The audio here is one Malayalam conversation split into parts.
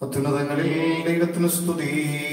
അത്യുന്നതങ്ങളിൽ ദൈവത്തിന് സ്തുതി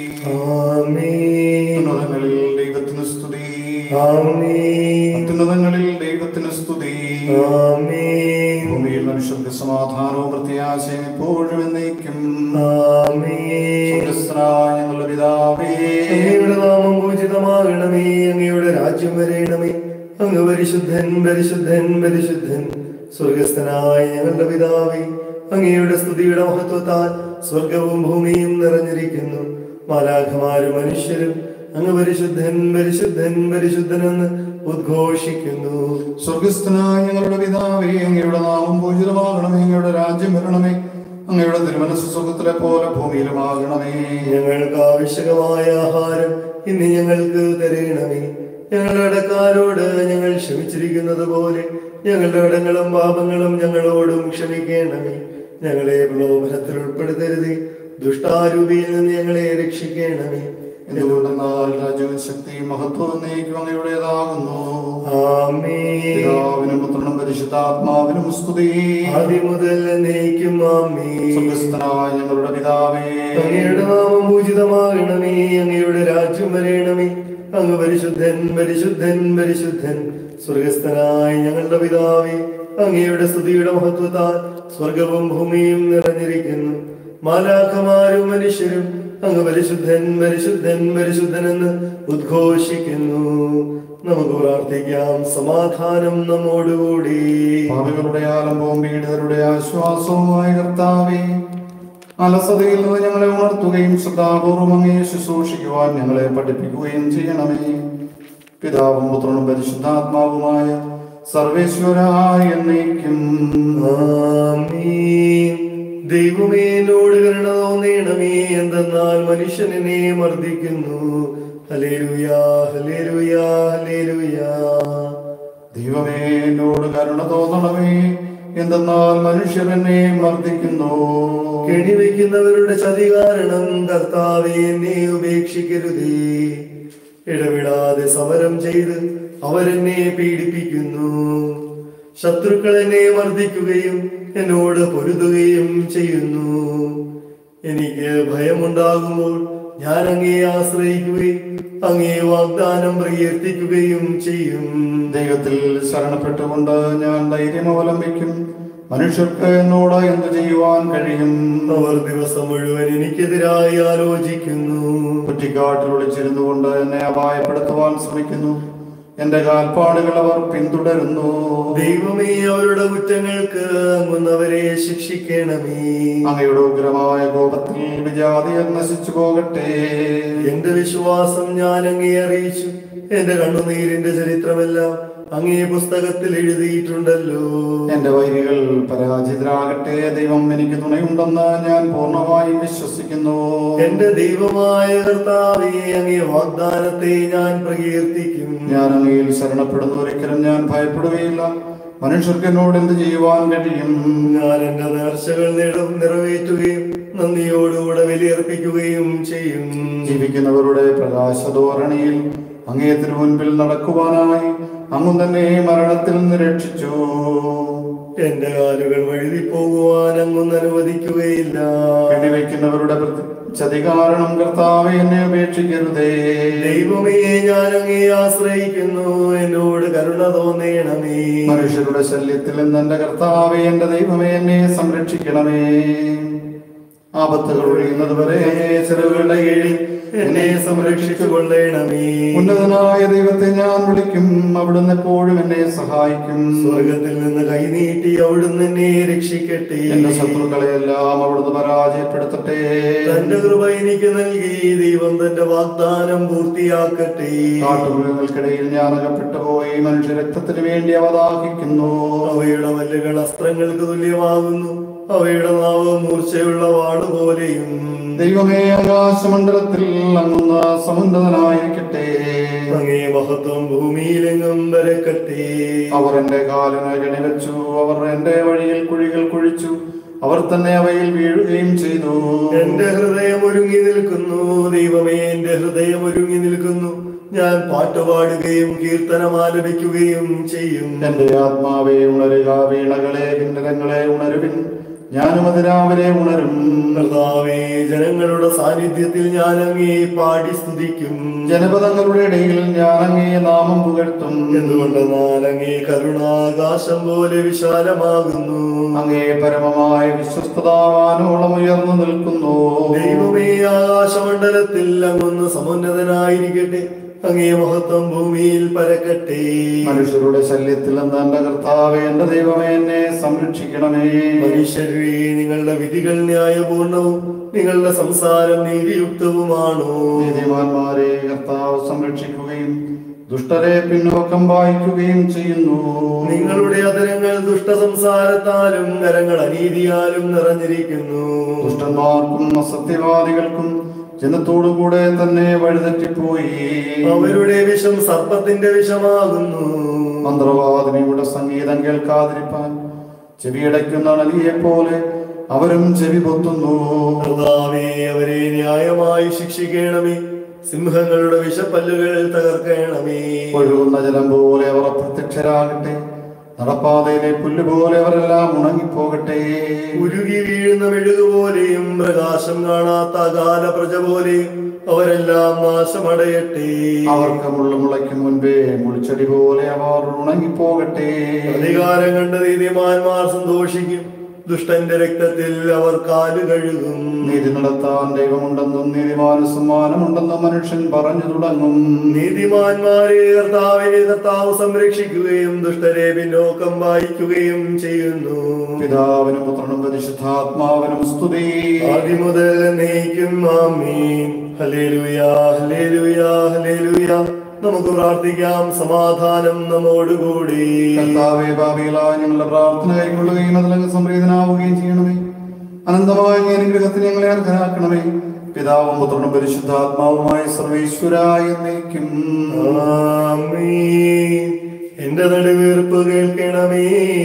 ആമേൻ അത്യുന്നതങ്ങളിൽ ദൈവത്തിന് സ്തുതി ആമേൻ അത്യുന്നതങ്ങളിൽ ദൈവത്തിന് സ്തുതി ആമേൻ ഭൂമിയിൽ മനുഷ്യർക്ക് സമാധാനവും പ്രത്യാശയും എപ്പോഴും എന്നേക്കും ആമേൻ സ്വർഗ്ഗസ്ഥനായ ഞങ്ങളുടെ പിതാവേ അങ്ങയുടെ നാമം പൂജിതമാകണമേ അങ്ങയുടെ രാജ്യം വരയണമേ അങ്ങ് പരിശുദ്ധൻ പരിശുദ്ധൻ പരിശുദ്ധൻ സ്വർഗസ്ഥനായ ഞങ്ങളുടെ പിതാവേ അങ്ങയുടെ സ്തുതിയുടെ മഹത്വത്താൽ സ്വർഗവും ഭൂമിയും നിറഞ്ഞിരിക്കുന്നു മാലാഖമാരും മനുഷ്യരും അങ്ങ് പരിശുദ്ധൻ പരിശുദ്ധൻ പരിശുദ്ധനെന്ന് ഉദ്ഘോഷിക്കുന്നു സ്വർഗസ്ഥനായ ഞങ്ങളുടെ പിതാവേ അങ്ങയുടെ നാമം പൂജിതമാകണമേ അങ്ങയുടെ രാജ്യം വരണമേ അങ്ങയുടെ തിരുമനസ് സ്വർഗത്തിലെ പോലെ ഭൂമിയിലുമാകണമേ ഞങ്ങൾക്ക് ആവശ്യകമായ ആഹാരം ഇന്ന് ഞങ്ങൾക്ക് തരയണമേ ഞങ്ങളുടെ കടക്കാരോട് ഞങ്ങൾ ക്ഷമിച്ചിരിക്കുന്നത് പോലെ ഞങ്ങളുടെ കടങ്ങളും പാപങ്ങളും ഞങ്ങളോടും ക്ഷമിക്കണമേ ഞങ്ങളെ പ്രലോഭനത്തിൽ ഉൾപ്പെടുത്തരുതേ ദുഷ്ടാരൂപിയിൽ നിന്ന് ഞങ്ങളെ രക്ഷിക്കണമേ എന്തുകൊണ്ടെന്നാൽ രാജ്യവും ശക്തിയും മഹത്വവും എന്നേക്കും അങ്ങയുടേതാകുന്നു ആമേൻ പിതാവിനും പുത്രനും പരിശുദ്ധാത്മാവിനും സ്തുതി ആദ്യം മുതൽ എന്നേക്കും ആമേൻ സ്വർഗസ്ഥനായ ഞങ്ങളുടെ പിതാവേ അങ്ങയുടെ നാമം പൂജിതമാകണമേ അങ്ങയുടെ രാജ്യം വരയണമേ അങ്ങ് പരിശുദ്ധൻ പരിശുദ്ധൻ പരിശുദ്ധൻ സ്വർഗസ്ഥനായ ഞങ്ങളുടെ പിതാവേ അങ്ങയുടെ സ്തുതിയുടെ മഹത്വത്താൽ സ്വർഗവും ഭൂമിയും നിറഞ്ഞിരിക്കുന്നു മാലാഖമാരും മനുഷ്യരും അങ്ങ് പരിശുദ്ധൻ പരിശുദ്ധൻ പരിശുദ്ധനെന്ന് ഉദ്ഘോഷിക്കുന്നു നമുക്ക് പ്രാർത്ഥിക്കാം സമാധാനം നമ്മോടുകൂടി പാപികളുടെ ആലംബവും പീഡിതരുടെ ആശ്വാസവുമായ കർത്താവേ അലസതയിൽ നിന്ന് ഞങ്ങളെ ഉണർത്തുകയും ശ്രദ്ധാപൂർവം അങ്ങയെ ശുശ്രൂഷിക്കുവാൻ ഞങ്ങളെ പഠിപ്പിക്കുകയും ചെയ്യണമേ പിതാവും പുത്രനും പരിശുദ്ധാത്മാവുമായ സർവേശ്വരായ എന്നേക്കും ആമീൻ. ദൈവമേ എന്നോട് കരുണ തോന്നേണമേ എന്തെന്നാൽ മനുഷ്യൻ എന്നെ മർദ്ദിക്കുന്നു ഹലേലുയാ ഹലേലുയാ ഹലേലുയാ ദൈവമേ എന്നോട് കരുണ തോന്നണമേ എന്തെന്നാൽ മനുഷ്യർ എന്നെ മർദ്ദിക്കുന്നു കെണിവെക്കുന്നവരുടെ ചതി കാരണം കർത്താവെ എന്നെ ഉപേക്ഷിക്കരുതേ ഇടവിടാതെ സമരം ചെയ്ത് അവരെന്നെ പീഡിപ്പിക്കുന്നു ശത്രുക്കൾ എന്നെ മർദ്ദിക്കുകയും എന്നോട് പൊരുതുകയും ചെയ്യുന്നു എനിക്ക് ഭയമുണ്ടാകുമ്പോൾ ഞാൻ അങ്ങേ ആശ്രയിക്കുകയും അങ്ങേ വാഗ്ദാനം പ്രകീർത്തിക്കുകയും ചെയ്യും ദൈവത്തിൽ ശരണപ്പെട്ടുകൊണ്ട് ഞാൻ ധൈര്യം അവലംബിക്കും മനുഷ്യർക്ക് എന്നോട് എന്ത് ചെയ്യുവാൻ കഴിയും അവർ ദിവസം മുഴുവൻ എനിക്കെതിരായി ആലോചിക്കുന്നു കുറ്റിക്കാട്ടിൽ ഒളിച്ചിരുന്നു കൊണ്ട് എന്നെ അപായപ്പെടുത്തുവാൻ ശ്രമിക്കുന്നു എന്റെ കാൽപ്പാടുകൾ അവർ പിന്തുടരുന്നു ദൈവമേ അവരുടെ കുറ്റങ്ങൾക്ക് അങ്ങുന്നവരെ ശിക്ഷിക്കണമേ അങ്ങയുടെ ഉഗ്രമായ കോപത്തിൽ വിജാതിയർ നശിച്ചു പോകട്ടെ എന്റെ വിശ്വാസം ഞാൻ അങ്ങേ അറിയിച്ചു എന്റെ കണ്ണുനീരിന്റെ ചരിത്രമെല്ലാം അങ്ങേ പുസ്തകത്തിൽ എഴുതിയിട്ടുണ്ടല്ലോ എന്റെ വൈരികൾ പരാജിതരാകട്ടെ ദൈവം എനിക്ക് തുണയുണ്ടെന്ന് ഞാൻ പൂർണ്ണമായും വിശ്വസിക്കുന്നു എന്റെ ദൈവമായ കർത്താവേ അങ്ങേ വാഗ്ദാനത്തെ ഞാൻ പ്രകീർത്തിക്കും ഞാൻ അങ്ങയിൽ ശരണപ്പെടുന്നു ഒരിക്കലും ഞാൻ ഭയപ്പെടുകയില്ല മനുഷ്യർക്ക് എന്നോട് എന്ത് ചെയ്യുവാൻ കഴിയും ഞാൻ എന്റെ നേർച്ചകൾ നിറ- നിറവേറ്റുകയും നന്ദിയോടുകൂടെ ബലിയർപ്പിക്കുകയും ചെയ്യും ജീവിക്കുന്നവരുടെ പ്രകാശധോരണിയിൽ അങ്ങേ തിരുമുൻപിൽ നടക്കുവാനായി അങ്ങും തന്നെ മരണത്തിൽ നിന്ന് രക്ഷിച്ചു എന്റെ കാലുകൾ വഴുതി പോകുവാൻ അങ്ങൊന്നും അനുവദിക്കുകയില്ല വെടിവെക്കുന്നവരുടെ പ്രതി- ചതി കാരണം കർത്താവെ എന്നെ ഉപേക്ഷിക്കരുതേ ദൈവമേ ഞാൻ അങ്ങേ ആശ്രയിക്കുന്നു എന്നോട് കരുണ തോന്നേണമേ മനുഷ്യരുടെ ശല്യത്തിൽ നിന്ന് എന്റെ കർത്താവെ എന്റെ ദൈവമേ എന്നെ സംരക്ഷിക്കണമേ ആപത്തുകൾ ഒഴിയുന്നത് വരെ ചെറുകളുടെ കീഴിൽ എന്നെ സംരക്ഷിച്ചു കൊള്ളേണമേ ഉന്നതനായ ദൈവത്തെ ഞാൻ വിളിക്കും അവിടുന്ന് എപ്പോഴും എന്നെ സഹായിക്കും സ്വർഗത്തിൽ നിന്ന് കൈനീട്ടി അവിടുന്ന് എന്നെ രക്ഷിക്കട്ടെ എന്റെ ശത്രുക്കളെയെല്ലാം അവിടുന്ന് പരാജയപ്പെടുത്തട്ടെ തന്റെ കൃപ എനിക്ക് നൽകി ദൈവം തന്റെ വാഗ്ദാനം പൂർത്തിയാക്കട്ടെ കാട്ടുമൃഗങ്ങൾക്കിടയിൽ ഞാൻ അകപ്പെട്ടു പോയി മനുഷ്യ രക്തത്തിന് വേണ്ടി അവതാഹിക്കുന്നു അവയുടെ വല്ലുകൾ അസ്ത്രങ്ങൾക്ക് തുല്യമാകുന്നു അവയുടെ നാവ് മൂർച്ചയുള്ള വാളുപോലെയും ദൈവമേ ആകാശമണ്ഡലത്തിൽ അങ്ങുന്ന സമുന്നതനായിരിക്കട്ടെ അങ്ങേ മഹത്വം ഭൂമിയിലെങ്ങും വരക്കട്ടെ അവർ എന്റെ കാലിന് കണിവെച്ചു അവർ എന്റെ വഴിയിൽ കുഴികൾ കുഴിച്ചു അവർ തന്നെ അവയിൽ വീഴുകയും ചെയ്തു എന്റെ ഹൃദയം ഒരുങ്ങി നിൽക്കുന്നു ദൈവമേ എന്റെ ഹൃദയം ഒരുങ്ങി നിൽക്കുന്നു ഞാൻ പാട്ടുപാടുകയും കീർത്തനം ആലപിക്കുകയും ചെയ്യും എന്റെ ആത്മാവെ ഉണരുക വീണകളെ കിന്നരങ്ങളെ ഉണരുവിൻ ഞാനും അതിരാവിലെ ഉണരും കർത്താവേ ജനങ്ങളുടെ സാന്നിധ്യത്തിൽ ഞാൻ അങ്ങേ പാടി സ്തുതിക്കും ജനപദങ്ങളുടെ ഇടയിൽ ഞാൻ അങ്ങേ നാമം പുകഴ്ത്തും എന്തുകൊണ്ടെന്നാൽ അങ്ങേ കരുണാകാശം പോലെ വിശാലമാകുന്നു അങ്ങേ പരമമായ വിശ്വസ്തതാവാനോളം ഉയർന്നു നിൽക്കുന്നു ദൈവമേ ആകാശമണ്ഡലത്തിൽ അങ്ങൊന്ന് സമുന്നതനായിരിക്കട്ടെ അങ്ങേ മഹത്വം ഭൂമിയിൽ പരക്കട്ടെ മനുഷ്യരുടെ ശല്യത്തിൽ നിന്ന് എന്റെ കർത്താവേ എന്റെ ദൈവമേ എന്നെ സംരക്ഷിക്കണമേ മനുഷ്യരെ നിങ്ങളുടെ വിധികൾ ന്യായപൂർണവും നിങ്ങളുടെ സംസാരം നീതിയുക്തവുമാണോ നീതിമാന്മാരെ കർത്താവ് സംരക്ഷിക്കുകയും ദുഷ്ടരെ പിന്നോക്കം വായിക്കുകയും ചെയ്യുന്നു നിങ്ങളുടെ അതരങ്ങൾ ദുഷ്ടസംസാരത്താലും കരങ്ങൾ അനീതിയാലും നിറഞ്ഞിരിക്കുന്നു ദുഷ്ടന്മാർക്കും അസത്യവാദികൾക്കും ജനത്തോടുകൂടെ തന്നെ വഴിതെറ്റിപ്പോയി അവരുടെ വിഷം സർപ്പത്തിന്റെ വിഷമാകുന്നു മന്ത്രവാദിനിയുടെ സംഗീതം കേൾക്കാതിരിപ്പാൻ ചെവിയടയ്ക്കുന്ന അണലിയെ പോലെ അവരും ചെവി പൊത്തുന്നു കർത്താവേ അവരെ ന്യായമായി ശിക്ഷിക്കണമേ സിംഹങ്ങളുടെ വിഷപ്പല്ലുകൾ തകർക്കണമേ ഒഴുകുന്ന ജലം പോലെ അവർ അപ്രത്യക്ഷരാകട്ടെ നടപ്പാതയിലെ പുല്ല് പോലെ അവരെല്ലാം ഉണങ്ങിപ്പോകട്ടെ ഉരുകി വീഴുന്ന മെഴുകുപോലെയും പ്രകാശം കാണാത്ത അകാല പ്രജ പോലെയും അവരെല്ലാം നാശമടയട്ടെ അവർക്ക് മുള്ളു മുളയ്ക്കും മുൻപേ മുളിച്ചെടി പോലെ അവർ ഉണങ്ങിപ്പോകട്ടെ അധികാരം കണ്ട നീതിമാന്മാർ സന്തോഷിക്കും ദുഷ്ടന്റെ രക്തത്തിൽ അവർ കാലു കഴുകും നീതി നടത്താൻ ദൈവമുണ്ടെന്നും നീതിമാന സമ്മാനമുണ്ടെന്നും മനുഷ്യൻ പറഞ്ഞു തുടങ്ങും നീതിമാന്മാരെ കർത്താവിനെ കർത്താവ് സംരക്ഷിക്കുകയും ദുഷ്ടരെ പിന്നോക്കം വായിക്കുകയും ചെയ്യുന്നു പിതാവിനും പുത്രനും പരിശുദ്ധാത്മാവിനും സ്തുതി ആദ്യം മുതൽ നയിക്കും ആമീൻ ഹല്ലേലൂയാ ഹല്ലേലൂയാ ഹല്ലേലൂയാ നമുക്ക് പ്രാർത്ഥിക്കാം സമാധാനം നമ്മോടുകൂടി കർത്താവെ ഭാവികളായ ഞങ്ങളുടെ പ്രാർത്ഥന കൈക്കൊള്ളുകയും അതിലങ്ങ് സംപ്രീതനാവുകയും ചെയ്യണമേ അനന്തമായ അങ്ങേ അനുഗ്രഹത്തിന് ഞങ്ങളെ അർഹരാക്കണമേ പിതാവും പുത്രനും പരിശുദ്ധാത്മാവുമായ സർവേശ്വരായ എന്നേക്കും ആമീൻ എന്റെ നടുവീർപ്പ് കേൾക്കണമേ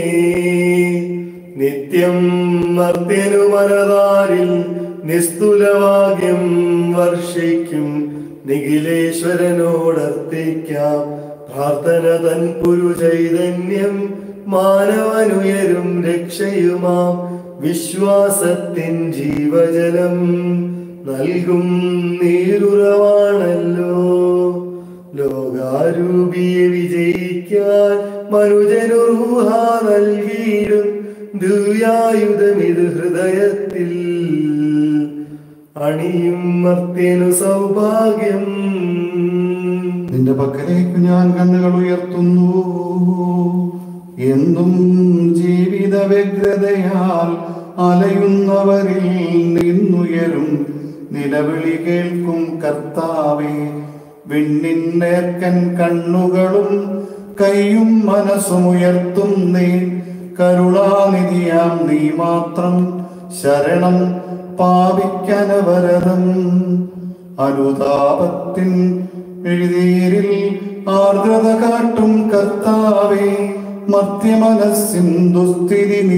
നിത്യം മർത്യനു മനതാരിൽ നിസ്തുലവാക്യം വർഷിക്കും നിഖിലേശ്വരനോടർത്തിക്കാം പ്രാർത്ഥന തൻ പുരു ചൈതന്യം മാനവനുയരും രക്ഷയുമാം വിശ്വാസത്തിൻ ജീവജലം നൽകും നീരുറവാണല്ലോ ലോകാരൂപിയെ വിജയിക്കാൻ മനുജനുറൂഹ നൽകിയിടും ദിവ്യായുധമിത് ഹൃദയത്തിൽ അണിയും മർത്യനു സൗഭാഗ്യം നിന്റെ പക്കലേക്ക് ഞാൻ കണ്ണുകൾ ഉയർത്തുന്നു എന്നും ജീവിത വ്യഗ്രതയാൽ അലയുന്നവരിൽ നിന്നുയരും നിലവിളി കേൾക്കും കർത്താവേ വിണ്ണിന്നേർക്കൻ കണ്ണുകളും കൈയും മനസ്സും ഉയർത്തും നീ കരുണാനിധിയാം നീ മാത്രം ശരണം പാപിക്കനവരതം അനുതാപത്തിൻ എഴുതീരിൽ ആർദ്രത കാട്ടും കർത്താവേ മർത്യമനസ്സിൻ ദുസ്ഥിതി നീ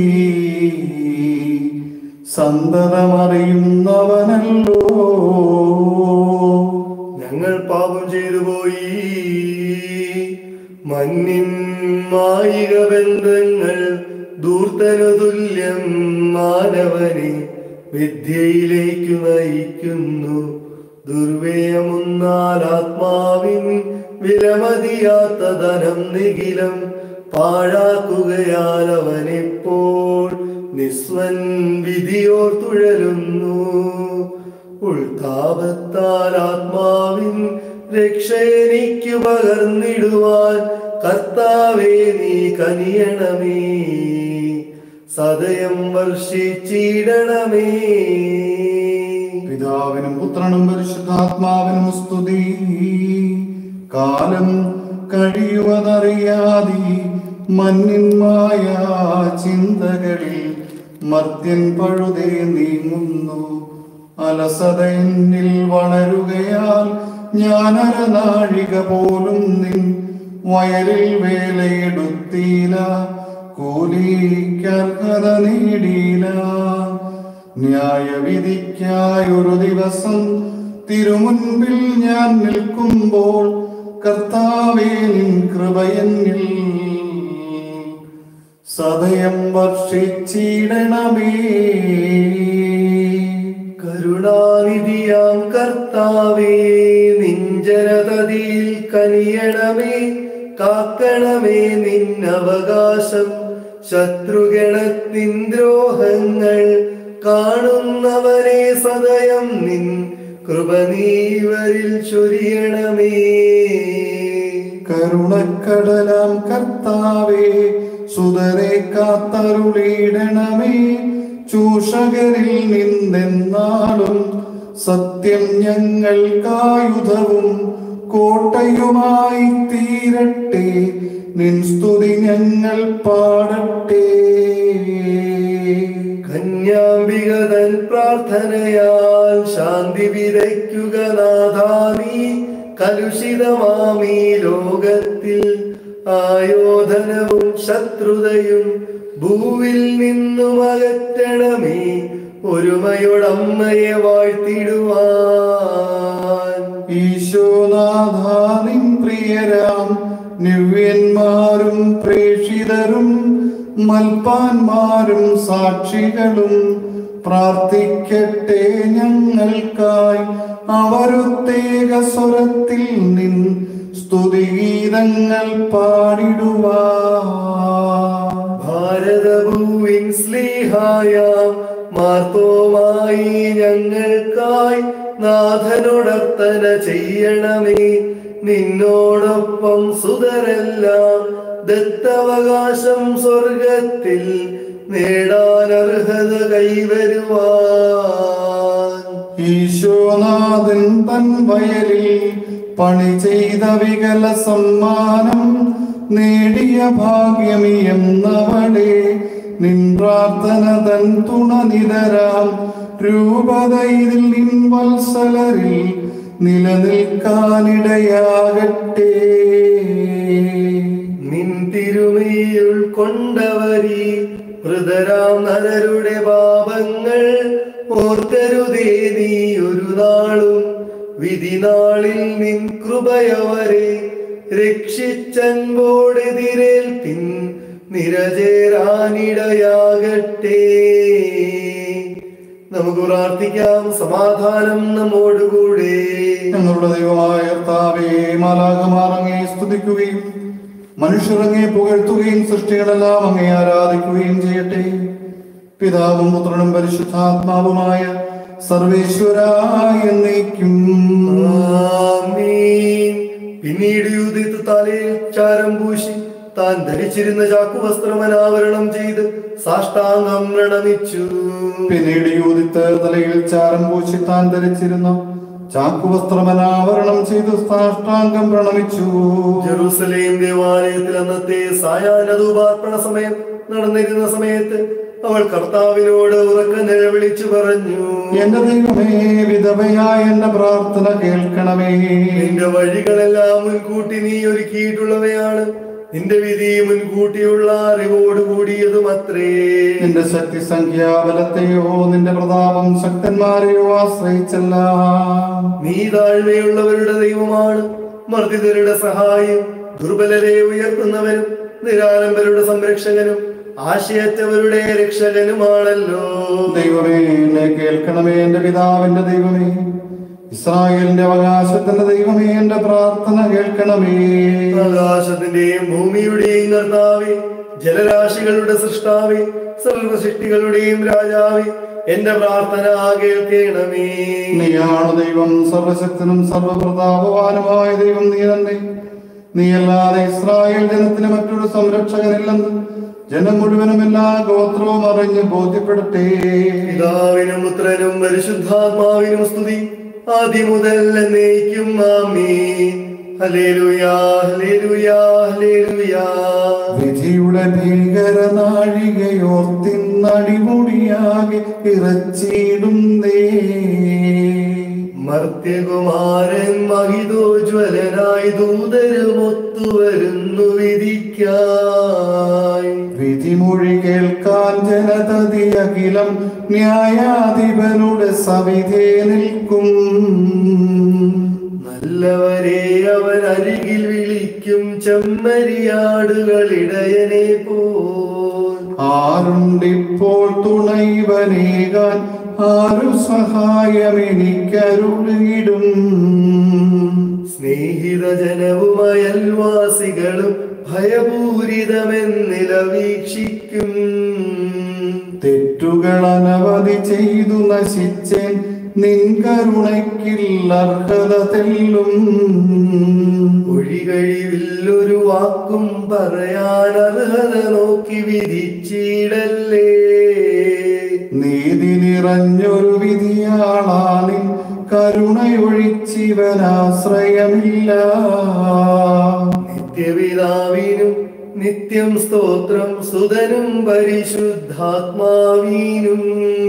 സന്തതമറിയുന്നവനല്ലോ ഞങ്ങൾ പാപം ചെയ്തു പോയി മണ്ണിൻ മായിക ബന്ധങ്ങൾ ദൂർത്തനു തുല്യം മാനവനെ വിദ്യയിലേക്കു നയിക്കുന്നു ദുർവ്യയമുന്നാൽ ആത്മാവിൻ വിലമതിയാത്ത ധനം നിഖിലം പാഴാക്കുകയാൽ അവനെപ്പോൾ നിസ്വൻ വിധിയോർ തുഴലുന്നു ഉൾതാപത്താൽ ആത്മാവിൻ രക്ഷ എനിക്ക് പകർന്നിടുവാൻ കർത്താവേ നീ കനിയണമേ സദയം വർഷിച്ചിടണമേ പിതാവിനും പുത്രനും പരിശുദ്ധാത്മാവിനും സ്തുതി കാലം കഴിയുവതറിയാതെ മഞ്ഞിന്മായ ചിന്തകളിൽ മർത്യൻ പഴുതേ നീങ്ങുന്നു അലസത എന്നിൽ വളരുകയാൽ ഞാനരനാഴിക പോലും നിൻ വയലിൽ വേലയെടുത്തീല കൂലിക്കർഹത നേടിയില്ല ന്യായവിധിക്കായൊരു ദിവസം തിരുമുൻപിൽ ഞാൻ നിൽക്കുമ്പോൾ കർത്താവേ നിൻ കൃപയെന്നിൽ സദയം വർഷിച്ചിടണമേ കരുണാനിധിയാം കർത്താവേ നിഞ്ചനതതിയിൽ കനിയണമേ കാക്കണമേ നിന്നവകാശം ശത്രുഗണത്തിൻ ദ്രോഹങ്ങൾ കാണുന്നവനെ സദയം നിൻ കൃപ നീവരിൽ ചൊരിയണമേ കരുണക്കടലാം കർത്താവേ സുതരെ കാത്തരുളിയിടണമേ ചൂഷകരിൽ നിന്നെന്നാളും സത്യം ഞങ്ങൾക്കായുധവും കോട്ടയുമായി തീരട്ടെ നിൻ സ്തുതി ഞങ്ങൾ പാടട്ടെ കന്യാംബികതൻ പ്രാർത്ഥനയാൽ ശാന്തി വിതയ്ക്കുക നാഥാനീ കലുഷിതമാമീ ലോകത്തിൽ ആയോധനവും ശത്രുതയും ഭൂവിൽ നിന്നും അകറ്റണമേ ഒരുമയോടമ്മയെ വാഴ്ത്തിടുവാൻ ഈശോനാഥാനിൻ പ്രിയരാം നിവ്യന്മാരും പ്രേക്ഷിതരും മൽപ്പാന്മാരും സാക്ഷികളും പ്രാർത്ഥിക്കട്ടെ ഞങ്ങൾക്കായി അവരുത്തേക സ്വരത്തിൽ നിൻ സ്തുതിഗീതങ്ങൾ പാടിടുവാ ഭാരതഭൂവിൻ സ്ലീഹായ മാർത്തോമായി ഞങ്ങൾക്കായി നാഥനോടർത്തന ചെയ്യണമേ നിന്നോടൊപ്പം സുതരെല്ലാം ദത്തവകാശം സ്വർഗത്തിൽ നേടാൻ അർഹത കൈവരുവാൻ ഈശോനാഥൻ തൻ വയലിൽ പണി ചെയ്ത വികല സമ്മാനം നേടിയ ഭാഗ്യമീയെന്നവളെ നിൻ പ്രാർത്ഥന തൻ തുണ നിതരാം രൂപതയിൽ നിൻ വത്സലരിൽ നിലനിൽക്കാനിടയാകട്ടെ നിൻ തിരുമയിൽ ഉൾക്കൊണ്ടവരീ മൃതരാം നരരുടെ പാപങ്ങൾ ഓർക്കരുതേ നീ ഒരു നാളും വിധിനാളിൽ നിൻ കൃപയവരെ രക്ഷിച്ചൻപോടെതിരേൽപ്പിൻ നിരചേരാനിടയാകട്ടെ നമുക്ക് പ്രാർത്ഥിക്കാം സമാധാനം നമ്മോടുകൂടെ ഞങ്ങളുടെ ദൈവമായ കർത്താവേ മാലാഖമാർ അങ്ങേ സ്തുതിക്കുകയും മനുഷ്യർ അങ്ങേ പുകഴ്ത്തുകയും സൃഷ്ടികളെല്ലാം അങ്ങേ ആരാധിക്കുകയും ചെയ്യട്ടെ പിതാവും പുത്രനും പരിശുദ്ധാത്മാവുമായ സർവേശ്വരായ എന്നേക്കും ആമീൻ. പിന്നീട് യൂതിത്ത് തലയിൽ ചാരം പൂശി താൻ ധരിച്ചിരുന്ന ചാക്കുവസ്ത്രം അനാവരണം ചെയ്ത് സാഷ്ടാംഗം പ്രണമിച്ചു പിന്നീട് യൂതിത്ത് തലയിൽ ചാരം പൂശി താൻ ധരിച്ചിരുന്ന ചാക്കുവസ്ത്രമനാവരണം ചെയ്ത് സാഷ്ടാംഗം പ്രണമിച്ചു ജെറൂസലേം ദേവാലയത്തിൽ അന്നത്തെ സായാഹ്നധൂപാർപ്പണ സമയം നടന്നിരുന്ന സമയത്ത് അവൾ കർത്താവിനോട് ഉറക്ക നിലവിളിച്ചു പറഞ്ഞു എന്റെ ദൈവമേ വിധവയായ എന്റെ പ്രാർത്ഥന കേൾക്കണമേ നിന്റെ വഴികളെല്ലാം മുൻകൂട്ടി നീ ഒരുക്കിയിട്ടുള്ളവയാണ് നിന്റെ വിധി മുൻകൂട്ടിയുള്ള അറിവോട് കൂടിയതുമത്രേ നിന്റെ ശക്തി സംഖ്യാബലത്തെയോ നിന്റെ പ്രതാപം ശക്തന്മാരെയോ ആശ്രയിച്ചല്ല നീ താഴ്മയുള്ളവരുടെ ദൈവമാണ് മർദ്ദിതരുടെ സഹായം ദുർബലരെ ഉയർത്തുന്നവനും നിരാലംബരുടെ സംരക്ഷകനും ആശയറ്റവരുടെ രക്ഷകനുമാണല്ലോ ദൈവമേ എന്നെ കേൾക്കണമേ എന്റെ പിതാവിന്റെ ദൈവമേ ഇസ്രായേലിന്റെ അവകാശത്തിന്റെ ദൈവമേ എന്റെ പ്രാർത്ഥന കേൾക്കണമേ ആകാശത്തിന്റെയും ഭൂമിയുടെയും കർത്താവേ ജലരാശികളുടെ സൃഷ്ടാവേ സർവസൃഷ്ടികളുടെയും രാജാവേ എന്റെ പ്രാർത്ഥന കേൾക്കണമേ നീയാണ് ദൈവം സർവശക്തനും സർവപ്രതാപവാനുമായ ദൈവം നീ തന്നെ നീയല്ലാതെ ഇസ്രായേൽ ജനത്തിന് മറ്റൊരു സംരക്ഷകനില്ലെന്ന് ജനം മുഴുവനും എല്ലാ ഗോത്രവും അറിഞ്ഞ് ബോധ്യപ്പെടട്ടെ പിതാവിനും പുത്രനും പരിശുദ്ധാത്മാവിനും സ്തുതി ആദ്യം മുതൽ എന്നേക്കും ആമീൻ ഹല്ലേലൂയാ ഹല്ലേലൂയാ ഹല്ലേലൂയാ വിധിയുടെ ഭീകര നാഴികയോർത്തിന്നടിമുടിയാകെ ഇറച്ചിടുന്നേ മർത്യകുമാരൻ മഹിതോജ്വലനായി ദൂതരുമൊത്തു വരുന്നു വിധിക്കായി വിധിമൊഴി കേൾക്കാൻ ജനതതി അഖിലം ന്യായാധിപനുടെ സവിധേ നിൽക്കും നല്ലവരെ അവൻ അരികിൽ വിളിക്കും ചെമ്മരിയാടുകൾ ഇടയനെ പോൽ ആരുണ്ടിപ്പോൾ തുണൈവനേകാൻ ആരു സഹായമെനിക്കരുളിടും സ്നേഹിത ജനവും അയൽവാസികളും ഭയപൂരിതമെന്നില വീക്ഷിക്കും തെറ്റുകൾ അനവധി ചെയ്തു നശിച്ചേൻ നിൻ കരുണയ്ക്കിൽ അർഹത തെല്ലും ഒഴികഴിവില്ലൊരു വാക്കും പറയാൻ അർഹത നോക്കി വിധിച്ചിടല്ലേ നീതി നിറഞ്ഞൊരു വിധിയാളാനിൻ കരുണയൊഴിച്ചിവനാശ്രയമില്ല നിത്യപിതാവിനും നിത്യം സ്തോത്രം സുതനും പരിശുദ്ധാത്മാവിനും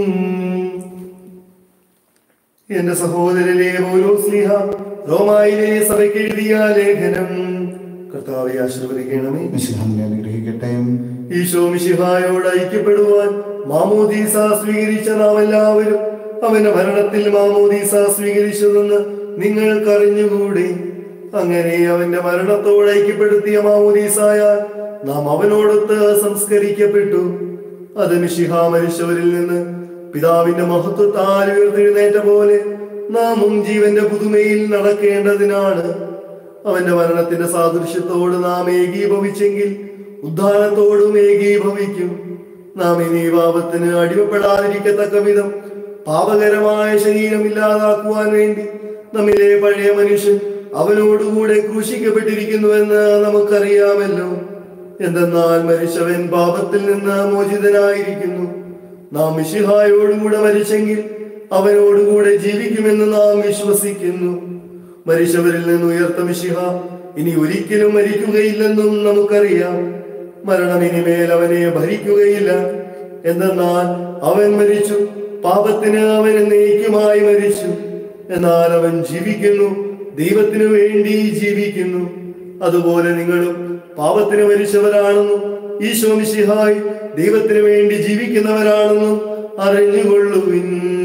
എന്റെ സഹോദരനെ ഓരോ സ്ലിഹ റോമായിലെ സഭയ്ക്ക് എഴുതിയ ലേഖനം കർത്താവെ ആശീർവദിക്കണമേ വിശുദ്ധനെ അനുഗ്രഹിക്കട്ടെ ഈശോ മിശിഹായോട് ഐക്യപ്പെടുവാൻ മാമോദീസ സ്വീകരിച്ച നാം എല്ലാവരും അവന്റെ ഭരണത്തിൽ മാമോദീസ സ്വീകരിച്ചതെന്ന് നിങ്ങൾക്കറിഞ്ഞുകൂടി അങ്ങനെ അവന്റെ മരണത്തോട് ഐക്യപ്പെടുത്തിയ മാമോദീസായാൽ നാം അവനോടൊത്ത് സംസ്കരിക്കപ്പെട്ടു അത് മിശിഹ മരിച്ചവരിൽ നിന്ന് പിതാവിന്റെ മഹത്വത്താൽ ഉയർത്തെഴുന്നേറ്റ പോലെ നാമും ജീവന്റെ പുതുമയിൽ നടക്കേണ്ടതിനാണ് അവന്റെ മരണത്തിന്റെ സാദൃശ്യത്തോട് നാം ഏകീഭവിച്ചെങ്കിൽ ഉദ്ധാനത്തോടും ഏകീഭവിക്കും നാം ഇനി പാപത്തിന് അടിമപ്പെടാതിരിക്കത്തക്ക വിധം പാപകരമായ ശരീരം ഇല്ലാതാക്കുവാൻ വേണ്ടി നമ്മിലെ പഴയ മനുഷ്യൻ അവനോടുകൂടെ ക്രൂശിക്കപ്പെട്ടിരിക്കുന്നുവെന്ന് നമുക്കറിയാമല്ലോ എന്തെന്നാൽ മരിച്ചവൻ പാപത്തിൽ നിന്ന് മോചിതനായിരിക്കുന്നു നാം മിശിഹായോടുകൂടെ മരിച്ചെങ്കിൽ അവനോടുകൂടെ ജീവിക്കുമെന്ന് നാം വിശ്വസിക്കുന്നു മരിച്ചവരിൽ നിന്ന് ഉയർത്ത മിശിഹ ഇനി ഒരിക്കലും മരിക്കുകയില്ലെന്നും നമുക്കറിയാം മരണം ഇനിമേൽ അവനെ ഭരിക്കുകയില്ല എന്തെന്നാൽ അവൻ മരിച്ചു പാപത്തിന് അവൻ എന്നേക്കുമായി മരിച്ചു എന്നാൽ അവൻ ജീവിക്കുന്നു ദൈവത്തിനു വേണ്ടി ജീവിക്കുന്നു അതുപോലെ നിങ്ങളും പാപത്തിന് മരിച്ചവരാണെന്നും ഈശോ മിശിഹായി ദൈവത്തിനു വേണ്ടി ജീവിക്കുന്നവരാണെന്നും അറിഞ്ഞുകൊള്ളുവിൻ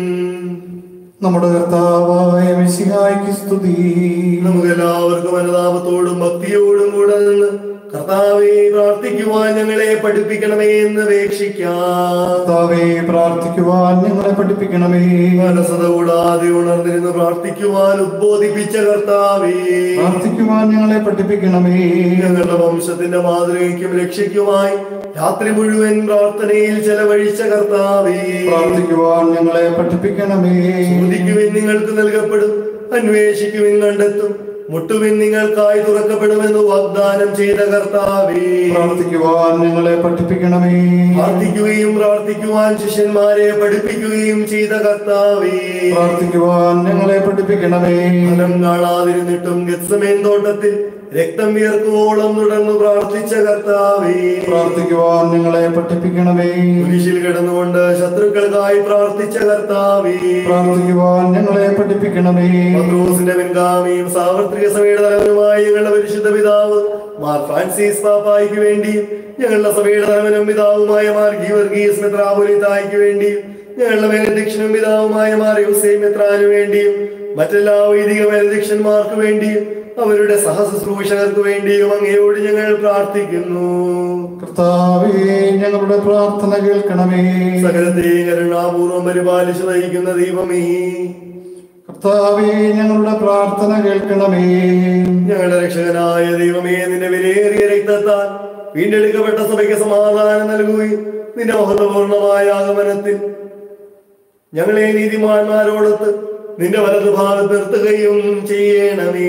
നമ്മുടെ കർത്താവായ മിശിഹായ്ക്ക് സ്തുതി നമുക്കെല്ലാവർക്കും അനുതാപത്തോടും ഭക്തിയോടും കൂടെ നിന്ന് കർത്താവെ പ്രാർത്ഥിക്കുവാൻ ഞങ്ങളെ പഠിപ്പിക്കണമേ എന്ന് അപേക്ഷിക്കാം കർത്താവേ പ്രാർത്ഥിക്കുവാൻ ഞങ്ങളെ പഠിപ്പിക്കണമേ മനസ്സത കൂടാതെ ഉണർന്നിരുന്ന് പ്രാർത്ഥിക്കുവാൻ ഉദ്ബോധിപ്പിച്ച കർത്താവേ പ്രാർത്ഥിക്കുവാൻ ഞങ്ങളെ പഠിപ്പിക്കണമേ ഞങ്ങളുടെ വംശത്തിന്റെ മാതൃകയ്ക്കും രക്ഷയ്ക്കുമായി രാത്രി മുഴുവൻ പ്രാർത്ഥനയിൽ ചെലവഴിച്ച കർത്താവേ പ്രാർത്ഥിക്കുവാൻ ഞങ്ങളെ പഠിപ്പിക്കണമേ ചോദിക്കുവിൻ നിങ്ങൾക്ക് നൽകപ്പെടും അന്വേഷിക്കുവിൻ കണ്ടെത്തും മുട്ടുവിൻ നിങ്ങൾക്കായി തുറക്കപ്പെടുമെന്ന് വാഗ്ദാനം ചെയ്ത കർത്താവേ പ്രാർത്ഥിക്കുവാൻ ഞങ്ങളെ പഠിപ്പിക്കണമേ പ്രാർത്ഥിക്കുകയും പ്രാർത്ഥിക്കുവാൻ ശിഷ്യന്മാരെ പഠിപ്പിക്കുകയും ചെയ്ത കർത്താവേ പ്രാർത്ഥിക്കുവാൻ ഞങ്ങളെ പഠിപ്പിക്കണമേ ഫലം കാണാതിരുന്നിട്ടും ഗത്സമേൻ തോട്ടത്തിൽ രക്തം വിയർക്കുവോളം തുടർന്ന് പ്രാർത്ഥിച്ച കർത്താവേ പ്രാർത്ഥിക്കുവാൻ ഞങ്ങളെ പഠിപ്പിക്കണമേ കുരിശിൽ കിടന്നുകൊണ്ട് ശത്രുക്കൾക്കായി പ്രാർത്ഥിച്ച കർത്താവേ പ്രാർത്ഥിക്കുവാൻ ഞങ്ങളെ പഠിപ്പിക്കണമേ പത്രോസിന്റെ പിൻഗാമിയും സാർവത്രിക സഭയുടെ തലവനുമായ ഞങ്ങളുടെ പരിശുദ്ധ പിതാവ് മാർ ഫ്രാൻസിസ് പാപ്പായ്ക്ക് വേണ്ടിയും ഞങ്ങളുടെ സഭയുടെ തലവനും പിതാവുമായ മാർ ഗീവർഗീസ് മെത്രാപൊലിത്തായ്ക്ക് വേണ്ടിയും ഞങ്ങളുടെ മേലധ്യക്ഷനും പിതാവുമായ മാർ യൂസൈ മെത്രാന് വേണ്ടിയും മറ്റെല്ലാ വൈദിക മേലധ്യക്ഷന്മാർക്ക് വേണ്ടിയും അവരുടെ സഹശുശ്രൂഷകർക്ക് വേണ്ടിയും അങ്ങയോട് ഞങ്ങൾ പ്രാർത്ഥിക്കുന്നു കർത്താവേ ഞങ്ങളുടെ പ്രാർത്ഥന കേൾക്കണമേ സകലത്തെയും കരുണാപൂർവം പരിപാലിച്ചു നയിക്കുന്ന ദൈവമേ കർത്താവേ ഞങ്ങളുടെ പ്രാർത്ഥന കേൾക്കണമേ ഞങ്ങളുടെ രക്ഷകനായ ദൈവമേ നിന്റെ വിലയേറിയ രക്തത്താൽ വീണ്ടെടുക്കപ്പെട്ട സഭയ്ക്ക് സമാധാനം നൽകുകയും നിന്റെ മഹത്വപൂർണമായ ആഗമനത്തിൽ ഞങ്ങളെ നീതിമാന്മാരോടൊത്ത് നിന്റെ വലതുഭാഗത്ത് നിർത്തുകയും ചെയ്യണമേ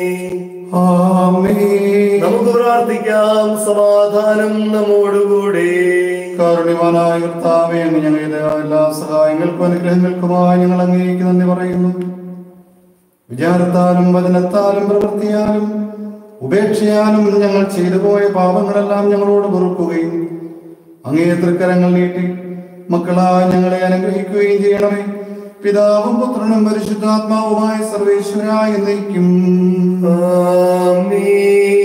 ആമേൻ നമുക്ക് പ്രാർത്ഥിക്കാം സമാധാനം നമ്മോടുകൂടെ കാരുണ്യവാനായ കർത്താവേ അങ്ങ് ഞങ്ങളുടെ എല്ലാ സഹായങ്ങൾക്കും അനുഗ്രഹങ്ങൾക്കുമായി ഞങ്ങൾ അങ്ങേക്ക് നന്ദി പറയുന്നു വിചാരത്താലും വചനത്താലും പ്രവൃത്തിയാലും ഉപേക്ഷയാലും ഞങ്ങൾ ചെയ്തു പോയ പാപങ്ങളെല്ലാം ഞങ്ങളോട് പൊറുക്കുകയും അങ്ങേ തൃക്കരങ്ങൾ നീട്ടി മക്കളായ ഞങ്ങളെ അനുഗ്രഹിക്കുകയും ചെയ്യണമേ പിതാവും പുത്രനും പരിശുദ്ധാത്മാവുമായ സർവേശ്വരായ എന്നേക്കും ആമേൻ